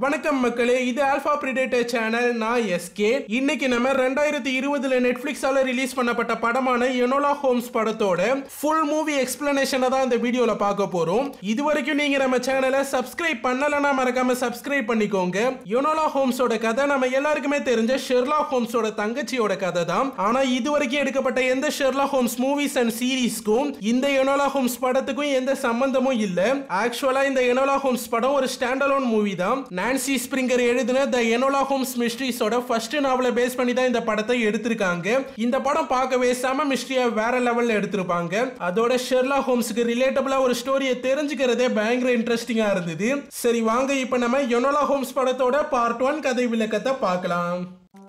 வணக்கம் மக்களே இது ஆல்பா பிரிடேட்டர் சேனல் நான் எஸ்கே இன்னைக்கு நம்ம ரெண்டாயிரத்தி இருபதுல நெட்ஃபிளிக்ஸால ரிலீஸ் பண்ணப்பட்ட படமான எனோலா ஹோம்ஸ் படத்தோட ஃபுல் மூவி எக்ஸ்பிளனேஷனை தான் இந்த வீடியோல பார்க்க போறோம் இது வரைக்கும் நீங்க நம்ம சேனலை சப்ஸ்கிரைப் பண்ணலன்னா மறக்காம சப்ஸ்கிரைப் பண்ணிக்கோங்க யோனோலா ஹோம்ஸோட கதை நம்ம எல்லாருக்குமே தெரிஞ்ச ஷெர்லா ஹோம்ஸோட தங்கச்சியோட கதை தான் ஆனா இது வரைக்கும் எடுக்கப்பட்ட எந்த ஷெர்லா ஹோம்ஸ் மூவிஸ் அண்ட் சீரீஸ்க்கும் இந்த யோனோலா ஹோம்ஸ் படத்துக்கும் எந்த சம்பந்தமும் இல்ல ஆக்சுவலா இந்த யோனோலா ஹோம்ஸ் படம் ஒரு ஸ்டாண்ட் அலோன் மூவி தான் நான்சி ஸ்பிரிங்கர் எழுதின த எனோலா ஹோம்ஸ் மிஸ்ட்ரிஸோட ஃபர்ஸ்ட் நாவலை பேஸ் பண்ணி தான் இந்த படத்தை எடுத்திருக்காங்க இந்த படம் பார்க்கவே செம மிஸ்ட்ரியா வேற லெவல்ல எடுத்திருப்பாங்க அதோட ஷெர்லா ஹோம்ஸ்க்கு ரிலேட்டபிளா ஒரு ஸ்டோரியை தெரிஞ்சுக்கிறதே பயங்கர இன்ட்ரெஸ்டிங்கா இருந்தது சரி வாங்க இப்போ நம்ம எனோலா ஹோம்ஸ் படத்தோட பார்ட் ஒன் கதை விளக்கத்தை பார்க்கலாம்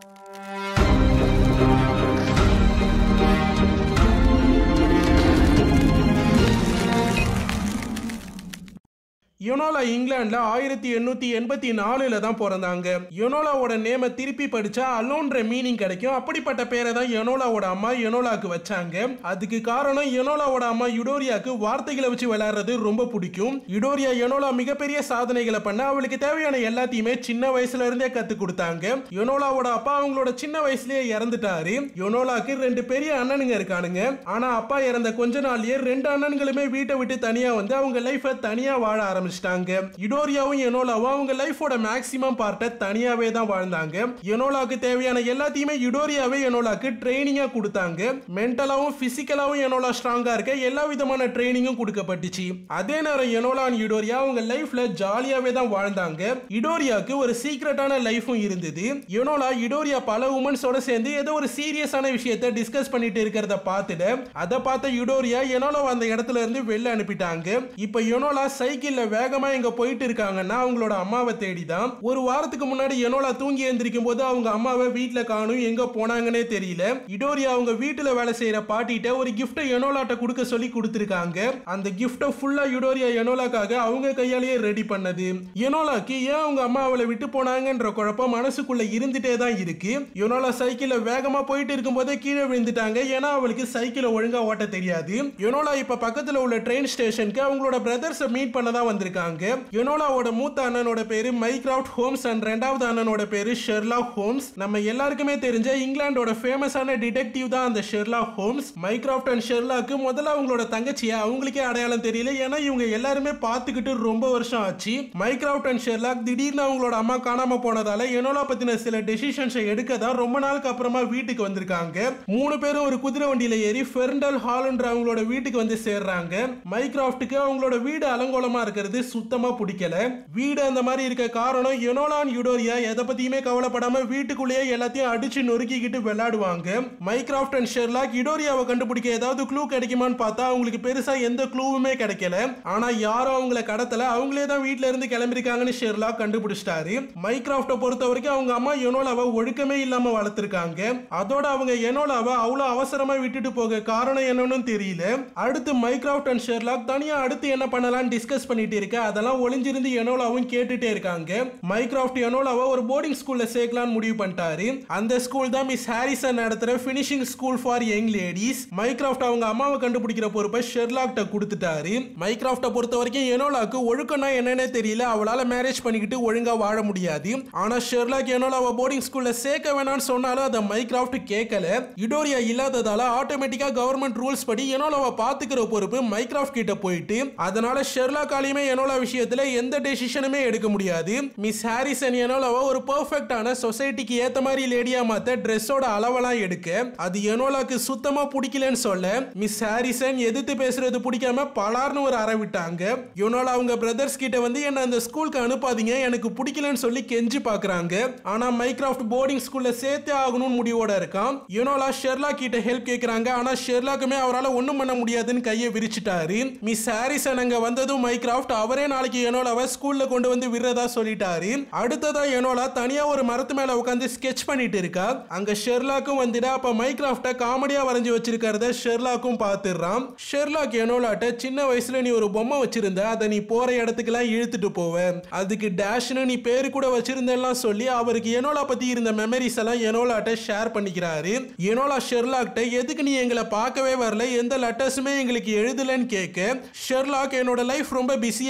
யுனோலா இங்கிலாந்துல ஆயிரத்தி எண்ணூத்தி எண்பத்தி நாலுல தான் பிறந்தாங்க யுனோலாவோட நேம திருப்பி படிச்சா அலோன்ற மீனிங் கிடைக்கும் அப்படிப்பட்ட பேரை தான் யுனோலாவோட அம்மா யுனோலாக்கு வச்சாங்க அதுக்கு காரணம் யுனோலாவோட அம்மா யுடோரியாக்கு வார்த்தைகளை வச்சு விளையாடுறது ரொம்ப பிடிக்கும் யுடோரியா யுனோலா மிகப்பெரிய சாதனைகளை பண்ண அவளுக்கு தேவையான எல்லாத்தையுமே சின்ன வயசுல இருந்தே கத்து கொடுத்தாங்க யுனோலாவோட அப்பா அவங்களோட சின்ன வயசுலயே இறந்துட்டாரு யுனோலாக்கு ரெண்டு பெரிய அண்ணனுங்க இருக்கானுங்க ஆனா அப்பா இறந்த கொஞ்ச நாள்லயே ரெண்டு அண்ணன்களுமே வீட்டை விட்டு தனியா வந்து அவங்க லைஃப தனியா வாழ ஆரம்பிச்சிட்டாங்க இடோரியாவும் எனோலாவும் அவங்க லைஃபோட மேக்ஸிமம் பார்ட்டை தனியாவே தான் வாழ்ந்தாங்க எனோலாக்கு தேவையான எல்லாத்தையுமே இடோரியாவே எனோலாக்கு ட்ரைனிங்கா கொடுத்தாங்க மென்டலாவும் பிசிக்கலாவும் எனோலா ஸ்ட்ராங்கா இருக்க எல்லா விதமான ட்ரைனிங்கும் கொடுக்கப்பட்டுச்சு அதே நேரம் எனோலா அண்ட் இடோரியா அவங்க லைஃப்ல ஜாலியாவே தான் வாழ்ந்தாங்க இடோரியாக்கு ஒரு சீக்ரெட்டான லைஃபும் இருந்தது எனோலா இடோரியா பல உமன்ஸோட சேர்ந்து ஏதோ ஒரு சீரியஸான விஷயத்தை டிஸ்கஸ் பண்ணிட்டு இருக்கிறத பார்த்துட்டு அதை பார்த்த யுடோரியா எனோலா அந்த இடத்துல இருந்து வெளில அனுப்பிட்டாங்க இப்ப யுனோலா சைக்கிள்ல வேகமா எங்க போயிட்டு இருக்காங்கன்னா அவங்களோட அம்மாவை தேடி தான் ஒரு வாரத்துக்கு முன்னாடி எனோலா தூங்கி எழுந்திருக்கும் போது அவங்க அம்மாவை வீட்ல காணும் எங்க போனாங்கன்னே தெரியல இடோரியா அவங்க வீட்டுல வேலை செய்யற பாட்டிட்ட ஒரு கிஃப்ட்டை எனோலாட்ட கொடுக்க சொல்லி கொடுத்துருக்காங்க அந்த கிஃப்ட்டை ஃபுல்லா யுடோரியா எனோலாக்காக அவங்க கையாலேயே ரெடி பண்ணது எனோலாக்கு ஏன் அவங்க அம்மா அவளை விட்டு போனாங்கன்ற குழப்பம் மனசுக்குள்ள இருந்துட்டே தான் இருக்கு யுனோலா சைக்கிள்ல வேகமா போயிட்டு இருக்கும்போதே கீழே விழுந்துட்டாங்க ஏன்னா அவளுக்கு சைக்கிளை ஒழுங்கா ஓட்ட தெரியாது யுனோலா இப்ப பக்கத்துல உள்ள ட்ரெயின் ஸ்டேஷனுக்கு அவங்களோட பிரதர்ஸை மீட் பண்ண தான் வந்திருக்காங்க யுனோலாவோட மூத்த அண்ணனோட பேரு மைக்ராஃப்ட் ஹோம்ஸ் அண்ட் ரெண்டாவது அண்ணனோட பேரு ஷெர்லாக் ஹோம்ஸ் நம்ம எல்லாருக்குமே தெரிஞ்ச இங்கிலாந்தோட ஃபேமஸான டிடெக்டிவ் தான் அந்த ஷெர்லாக் ஹோம்ஸ் மைக்ராஃப்ட் அண்ட் ஷெர்லாக்கு முதல்ல அவங்களோட தங்கச்சியை அவங்களுக்கே அடையாளம் தெரியல ஏன்னா இவங்க எல்லாருமே பார்த்துக்கிட்டு ரொம்ப வருஷம் ஆச்சு மைக்ராஃப்ட் அண்ட் ஷெர்லாக் திடீர்னு அவங்களோட அம்மா காணாம போனதால எனோலா பத்தின சில டெசிஷன்ஸை எடுக்க தான் ரொம்ப நாளுக்கு அப்புறமா வீட்டுக்கு வந்திருக்காங்க மூணு பேரும் ஒரு குதிரை வண்டியில ஏறி ஃபெர்ண்டல் ஹால்ன்ற அவங்களோட வீட்டுக்கு வந்து சேர்றாங்க மைக்ராஃப்ட்டுக்கு அவங்களோட வீடு அலங்கோலமா இருக்கிறது சுத்தமா பிடிக்கல வீடு அந்த மாதிரி இருக்க காரணம் எனோலான் யுடோரியா எதை பத்தியுமே கவலைப்படாம வீட்டுக்குள்ளேயே எல்லாத்தையும் அடிச்சு நொறுக்கிக்கிட்டு விளையாடுவாங்க மைக்ராஃப்ட் அண்ட் ஷெர்லாக் யுடோரியாவை கண்டுபிடிக்க ஏதாவது க்ளூ கிடைக்குமான்னு பார்த்தா அவங்களுக்கு பெருசா எந்த க்ளூவுமே கிடைக்கல ஆனா யாரும் அவங்கள கடத்தல அவங்களே தான் வீட்ல இருந்து கிளம்பிருக்காங்கன்னு ஷெர்லாக் கண்டுபிடிச்சிட்டாரு மைக்ராஃப்ட பொறுத்த வரைக்கும் அவங்க அம்மா எனோலாவை ஒழுக்கமே இல்லாம வளர்த்திருக்காங்க அதோட அவங்க எனோலாவை அவ்வளவு அவசரமா விட்டுட்டு போக காரணம் என்னன்னு தெரியல அடுத்து மைக்ராஃப்ட் அண்ட் ஷெர்லாக் தனியா அடுத்து என்ன பண்ணலாம்னு டிஸ்கஸ் பண்ணிட்டு இருக்க அதெல்லாம் ஒளிஞ்சிருந்து எனோலாவும் கேட்டுட்டே இருக்காங்க மைக்ராஃப்ட் எனோலாவை ஒரு போர்டிங் ஸ்கூல்ல சேர்க்கலாம்னு முடிவு பண்ணிட்டாரு அந்த ஸ்கூல் தான் மிஸ் ஹாரிசன் நடத்துற finishing school for young ladies Mycroft அவங்க அம்மாவை கண்டுபிடிக்கிற பொறுப்பை ஷெர்லாக்ட கொடுத்துட்டாரு மைக்ராஃப்ட பொறுத்த வரைக்கும் எனோலாக்கு ஒழுக்கம்னா என்னன்னே தெரியல அவளால மேரேஜ் பண்ணிக்கிட்டு ஒழுங்கா வாழ முடியாது ஆனா ஷெர்லாக் எனோலாவை போர்டிங் ஸ்கூல்ல சேர்க்க வேணாம்னு சொன்னாலும் அதை மைக்ராஃப்ட் கேட்கல இடோரியா இல்லாததால ஆட்டோமேட்டிக்கா கவர்மெண்ட் ரூல்ஸ் படி எனோலாவை பாத்துக்கிற பொறுப்பு மைக்ராஃப்ட் கிட்ட போயிட்டு அதனால ஷெர்லாக்காலையுமே எனோலா விஷயத்துல எந்த டெசிஷனுமே எடுக்க முடியாது மிஸ் ஹாரிசன் எனோலாவை ஒரு பெர்ஃபெக்டான சொசைட்டிக்கு ஏத்த மாதிரி லேடியா மாத்த ட்ரெஸ்ஸோட அளவெல்லாம் எடுக்க அது எனோலாக்கு சுத்தமா பிடிக்கலன்னு சொல்ல மிஸ் ஹாரிசன் எதிர்த்து பேசுறது பிடிக்காம பலார்னு ஒரு அறை விட்டாங்க யுனோலா அவங்க பிரதர்ஸ் கிட்ட வந்து என்ன அந்த ஸ்கூலுக்கு அனுப்பாதீங்க எனக்கு பிடிக்கலன்னு சொல்லி கெஞ்சி பாக்குறாங்க ஆனா மைக்ராஃப்ட் போர்டிங் ஸ்கூல்ல சேர்த்தே ஆகணும்னு முடிவோட இருக்கான் யுனோலா ஷெர்லா கிட்ட ஹெல்ப் கேக்குறாங்க ஆனா ஷெர்லாக்குமே அவரால் ஒண்ணும் பண்ண முடியாதுன்னு கையை விரிச்சிட்டாரு மிஸ் ஹாரிசன் அங்க வந்ததும் மைக்ராஃப்ட் அவரே நாளைக்கு எனோலாவை ஸ்கூல்ல கொண்டு வந்து விடுறதா சொல்லிட்டாரு அடுத்ததா எனோலா தனியா ஒரு மரத்து மேல உட்காந்து ஸ்கெட்ச் பண்ணிட்டு இருக்கா அங்க ஷெர்லாக்கும் வந்துட்டு அப்ப மைக்ராஃப்ட காமெடியா வரைஞ்சு வச்சிருக்கிறத ஷெர்லாக்கும் பாத்துறான் ஷெர்லாக் எனோலாட்ட சின்ன வயசுல நீ ஒரு பொம்மை வச்சிருந்த அதை நீ போற இடத்துக்குலாம் இழுத்துட்டு போவ அதுக்கு டேஷ்னு நீ பேரு கூட வச்சிருந்தெல்லாம் சொல்லி அவருக்கு எனோலா பத்தி இருந்த மெமரிஸ் எல்லாம் எனோலாட்ட ஷேர் பண்ணிக்கிறாரு எனோலா ஷெர்லாக்ட்ட எதுக்கு நீ எங்களை பார்க்கவே வரல எந்த லெட்டர்ஸுமே எங்களுக்கு எழுதலன்னு கேட்க ஷெர்லாக் என்னோட லைஃப் ரொம்ப பிஸியா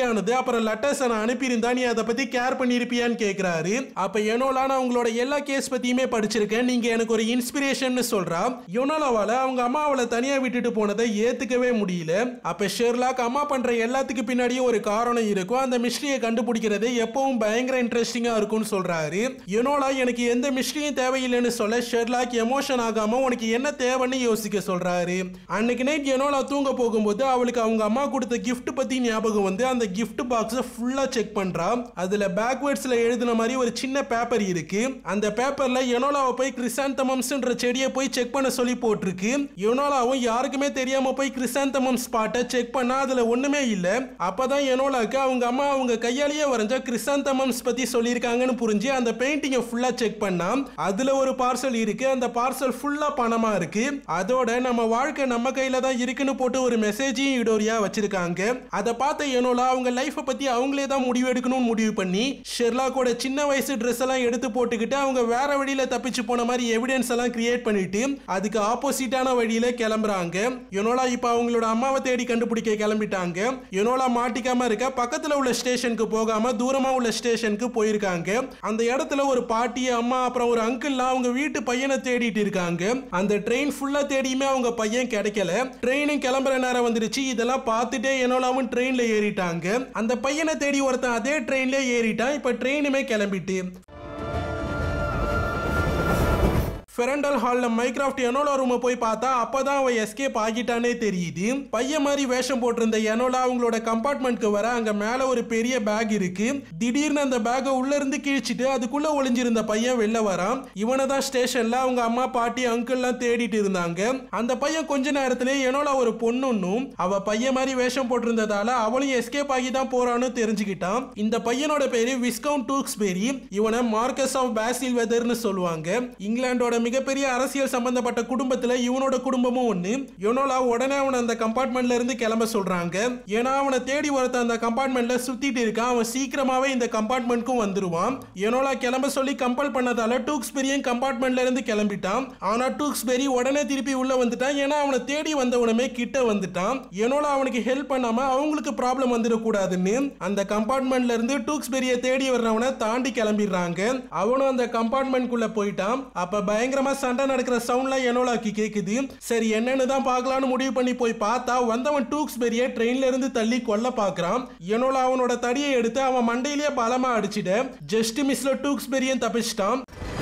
ஆனது அப்புறம் லெட்டர்ஸ் நான் அனுப்பியிருந்தா நீ அதை பத்தி கேர் பண்ணியிருப்பியான்னு கேக்குறாரு அப்ப யனோலா நான் உங்களோட எல்லா கேஸ் பத்தியுமே படிச்சிருக்கேன் நீங்க எனக்கு ஒரு இன்ஸ்பிரேஷன் சொல்றா யொனோலாவால அவங்க அம்மா அவளை தனியா விட்டுட்டு போனதை ஏத்துக்கவே முடியல அப்ப ஷெர்லாக் அம்மா பண்ற எல்லாத்துக்கு பின்னாடியும் ஒரு காரணம் இருக்கும் அந்த மிஸ்ட்ரியை கண்டுபிடிக்கிறது எப்பவும் பயங்கர இன்ட்ரெஸ்டிங்கா இருக்கும்னு சொல்றாரு யொனோலா எனக்கு எந்த மிஸ்ட்ரியும் தேவையில்லைன்னு சொல்ல ஷெர்லாக் எமோஷன் ஆகாம உனக்கு என்ன தேவைன்னு யோசிக்க சொல்றாரு அன்னைக்கு நைட் யனோலா தூங்க போகும்போது அவளுக்கு அவங்க அம்மா கொடுத்த gift பத்தி ஞாபகம் வந்து அந்த gift பாக்ஸை ஃபுல்லா செக் பண்றா அதுல பேக்வேர்ட்ஸ்ல எழுதின மாதிரி ஒரு சின்ன பேப்பர் இருக்கு அந்த பேப்பர்ல யனோலாவை போய் கிறிசாந்தமம்ஸ்ன்ற செடியை போய் செக் பண்ண சொல்லி போட்டிருக்கு யனோலாவும் யாருக்குமே தெரியாம போய் கிறிசாந்தமம் ஸ்பாட்டை செக் பண்ணா அதுல ஒண்ணுமே இல்ல அப்பதான் யனோலாக்கு அவங்க அம்மா அவங்க கையாலேயே வரைஞ்ச கிறிசாந்தமம்ஸ் பத்தி சொல்லியிருக்காங்கன்னு புரிஞ்சு அந்த பெயிண்டிங்கை ஃபுல்லா செக் பண்ணா அதுல ஒரு பார்சல் இருக்கு அந்த பார்சல் ஃபுல்லா பணமா இருக்கு அதோட நம்ம வாழ்க்கை நம்ம கையில தான் இருக்குன்னு போட்டு ஒரு மெசேஜையும் இடோரியா வச்சிருக்காங்க அதை பார்த்த யனோலா அவங்க லைஃப்பை பத்தி அவங்களே தான் முடிவு எடுக்கணும்னு முடிவு பண்ணி ஷெர்லாக்கோட சின்ன வயசு ட்ரெஸ் எல்லாம் எடுத்து போட்டுக்கிட்டு அவங்க வேற வழியில தப்பிச்சு போன மாதிரி எவிடன்ஸ் எல்லாம் கிரியேட் பண்ணிட்டு அதுக்கு ஆப்போசிட்டான வழியில கிளம்புறாங்க யனோலா இப்ப அவங்களோட அம்மாவை தேடி கண்டுபிடிக்க கிளம்பிட்டாங்க யனோலா மாட்டிக்காம இருக்க பக்கத்துல உள்ள ஸ்டேஷனுக்கு போகாம தூரமா உள்ள ஸ்டேஷனுக்கு போயிருக்காங்க அந்த இடத்துல ஒரு பாட்டி அம்மா அப்புறம் ஒரு அங்கிள்லாம் அவங்க வீட்டு பையனை தேடிட்டு இருக்காங்க அந்த ட்ரெயின் ஃபுல்லா தேடியுமே அவங்க பையன் கிடைக்கல ட்ரெயினும் கிளம்புற நேரம் வந்துருச்சு இதெல்லாம் பார்த்துட்டே என்னோலாவும் ட்ரெயின்ல ஏறிட்டாங்க அந்த பையனை தேடி ஒருத்தன் அதே ட்ரெயின்ல ஏறிட்டான் இப்ப ட்ரெயினுமே கிளம்பிட்டு ஃபெரண்டல் ஹால்ல மைக்ராஃப்ட் எனோலா ரூமை போய் பார்த்தா அப்பதான் அவன் எஸ்கேப் ஆகிட்டானே தெரியுது பையன் மாதிரி வேஷம் போட்டிருந்த எனோலா அவங்களோட கம்பார்ட்மெண்ட்க்கு வர அங்க மேல ஒரு பெரிய பேக் இருக்கு திடீர்னு அந்த பேக்கை உள்ள இருந்து கிழிச்சிட்டு அதுக்குள்ள ஒளிஞ்சிருந்த பையன் வெளில வரான் இவனை தான் ஸ்டேஷன்ல அவங்க அம்மா பாட்டி அங்கிள்லாம் தேடிட்டு இருந்தாங்க அந்த பையன் கொஞ்ச நேரத்திலே எனோலா ஒரு பொண்ணுன்னும் அவ பையன் மாதிரி வேஷம் போட்டிருந்ததால அவளும் எஸ்கேப் ஆகி தான் போறான்னு தெரிஞ்சுக்கிட்டான் இந்த பையனோட பேரு விஸ்கவுண்ட் டூக்ஸ்பெரி இவனை மார்க்கஸ் ஆஃப் பேசில் வெதர்னு சொல்லுவாங்க இங்கிலாந்தோட மிகப்பெரிய அரசியல் சம்பந்தப்பட்ட குடும்பத்துல இவனோட குடும்பமும் ஒண்ணு யோனோலா உடனே அவனை அந்த கம்பார்ட்மெண்ட்ல இருந்து கிளம்ப சொல்றாங்க ஏன்னா அவனை தேடி ஒருத்த அந்த கம்பார்ட்மெண்ட்ல சுத்திட்டு இருக்கான் அவன் சீக்கிரமாவே இந்த கம்பார்ட்மெண்ட்க்கும் வந்துருவான் யோனோலா கிளம்ப சொல்லி கம்பல் பண்ணதால டூக்ஸ்பெரியும் கம்பார்ட்மெண்ட்ல இருந்து கிளம்பிட்டான் ஆனா டூக்ஸ்பெரி உடனே திருப்பி உள்ள வந்துட்டான் ஏன்னா அவனை தேடி வந்தவனுமே கிட்ட வந்துட்டான் யோனோலா அவனுக்கு ஹெல்ப் பண்ணாம அவங்களுக்கு ப்ராப்ளம் வந்துடக்கூடாதுன்னு அந்த கம்பார்ட்மெண்ட்ல இருந்து டூக்ஸ்பெரியை தேடி வர்றவனை தாண்டி கிளம்பிடுறாங்க அவனும் அந்த கம்பார்ட்மெண்ட்குள்ள போயிட்டான் அப்ப பயங்கரமா சண்டை நடக்கிற சவுண்ட்லாம் எனோலாக்கு கேக்குது சரி என்னன்னு தான் பார்க்கலாம்னு முடிவு பண்ணி போய் பார்த்தா வந்தவன் டூக்ஸ்பெரியை ட்ரெயின்ல இருந்து தள்ளி கொல்ல பார்க்கறான் எனோலா அவனோட தடியை எடுத்து அவன் மண்டையிலேயே பலமா அடிச்சிட ஜஸ்ட் மிஸ்ல டூக்ஸ்பெரியும் தப்பிச்சிட்டான்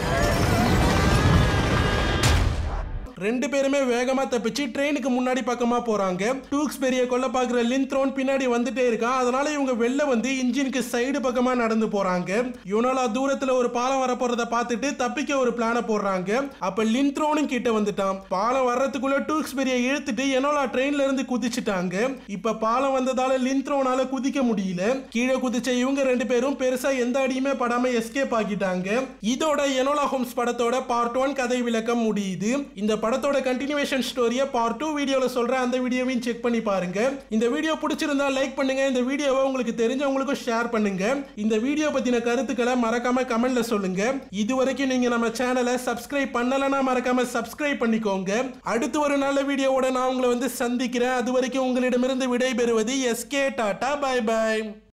ரெண்டு பேருமே வேகமா தப்பிச்சு ட்ரெயினுக்கு முன்னாடி பக்கமா போறாங்க டூக்ஸ் பெரிய கொல்ல பாக்குற லின்த்ரோன் பின்னாடி வந்துட்டே இருக்கான் அதனால இவங்க வெளில வந்து இன்ஜினுக்கு சைடு பக்கமா நடந்து போறாங்க யுனோலா தூரத்துல ஒரு பாலம் வர போறத பார்த்துட்டு தப்பிக்க ஒரு பிளான போடுறாங்க அப்ப லின்த்ரோனும் கிட்ட வந்துட்டான் பாலம் வர்றதுக்குள்ள டூக்ஸ் பெரிய இழுத்துட்டு எனோலா ட்ரெயின்ல இருந்து குதிச்சுட்டாங்க இப்ப பாலம் வந்ததால லின்த்ரோனால குதிக்க முடியல கீழே குதிச்ச இவங்க ரெண்டு பேரும் பெருசா எந்த அடியுமே படாம எஸ்கேப் ஆகிட்டாங்க இதோட எனோலா ஹோம்ஸ் படத்தோட பார்ட் ஒன் கதை விளக்கம் முடியுது இந்த படத்தோட கண்டினியூவேஷன் ஸ்டோரியை பார்ட் டூ வீடியோவில் சொல்கிறேன் அந்த வீடியோவையும் செக் பண்ணி பாருங்க இந்த வீடியோ பிடிச்சிருந்தா லைக் பண்ணுங்க இந்த வீடியோவை உங்களுக்கு தெரிஞ்சவங்களுக்கும் ஷேர் பண்ணுங்க இந்த வீடியோ பற்றின கருத்துக்களை மறக்காம கமெண்ட்ல சொல்லுங்க இது வரைக்கும் நீங்க நம்ம சேனலை சப்ஸ்கிரைப் பண்ணலைன்னா மறக்காம சப்ஸ்கிரைப் பண்ணிக்கோங்க அடுத்து ஒரு நல்ல வீடியோவோட நான் உங்களை வந்து சந்திக்கிறேன் அது வரைக்கும் உங்களிடமிருந்து விடைபெறுவது எஸ்கே டாடா பை பை